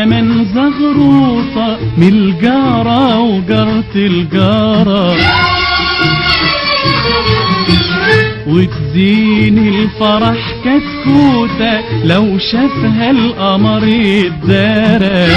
كمان زغروطة من الجارة وجارة الجارة وتزين الفرح كتكوتة لو شافها القمر الدارة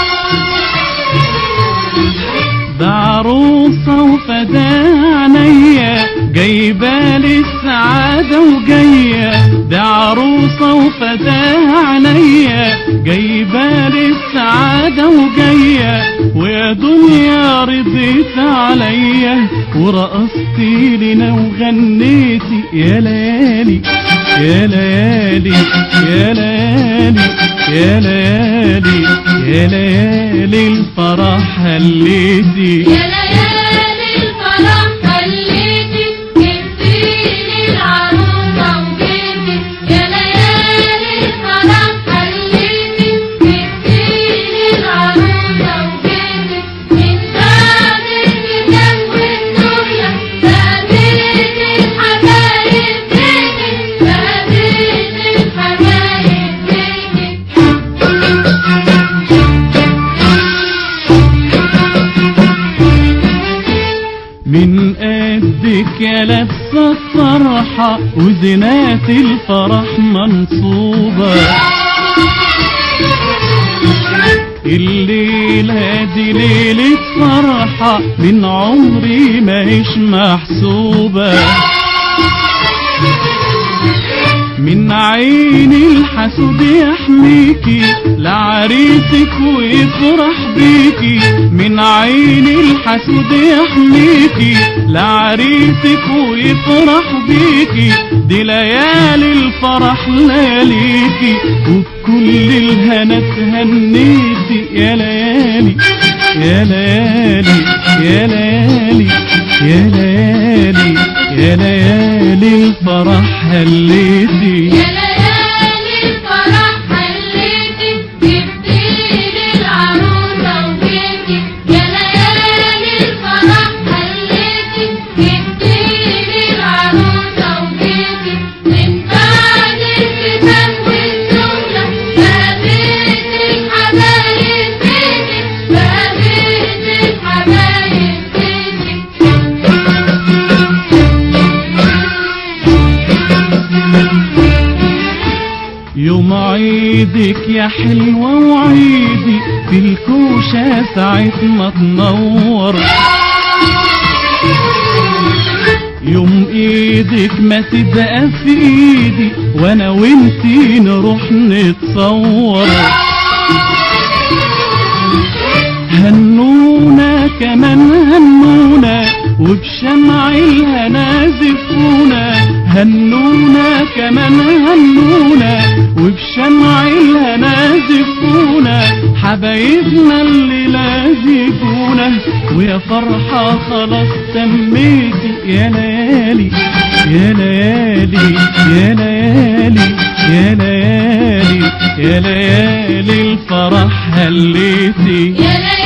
ده عروسة وفدا عينيا جايبالي السعادة وجاية ده عروسة وفدا عينيا جايبالي السعادة وجاية ويا دنيا رضيت عليا ورقصتي لنا وغنيتي يا ليالي يا ليالي يا ليالي يا ليالي يا ليالي الفرح هليتي يا ليالي الفرح خليتي جبتيلي العروسة وجيتي يا ليالي الفرح خليتي جبتيلي العروسة وجيتي من بعد الكتاب والدنيا بقيت الحبايب بيتي بقيت الحبايب بيتي من قدك يا لابسة الطرحة وزنات الفرح منصوبة الليلة دي ليلة فرحة من عمري ما هيش محسوبة من عين الحسود يحميكي لعريسك ويفرح بيكي من عين الحسود يحميكي لعريسك ويفرح بيكي دي ليالي الفرح لياليكي وبكل الهنا تهنيتي يا ليالي يا ليالي يا ليالي يا ليالي يا ليالي الفرح هليتي يا ليالي الفرح خليتي جبتيلي العروسة وجيتي يا ليالي الفرح خليتي جبتيلي العروسة وجيتي من بعد الكتاب والدنيا بقيت الحبايب بيتي بقيت الحبايب بيتي يوم عيدك يا حلوة وعيدي في الكوشة ساعة ما تنور يوم ايدك ما تبقى في ايدي وانا وانتي نروح نتصور هنونا كمان هنونا وبشمع الهنا زفونا هنونا كمان هنونا وبشمع الهنا زفونا حبايبنا اللي لازقونا ويا فرحة خلاص تميتي يا ليالي يا ليالي يا ليالي يا ليالي يا ليالي الفرح هليتي يا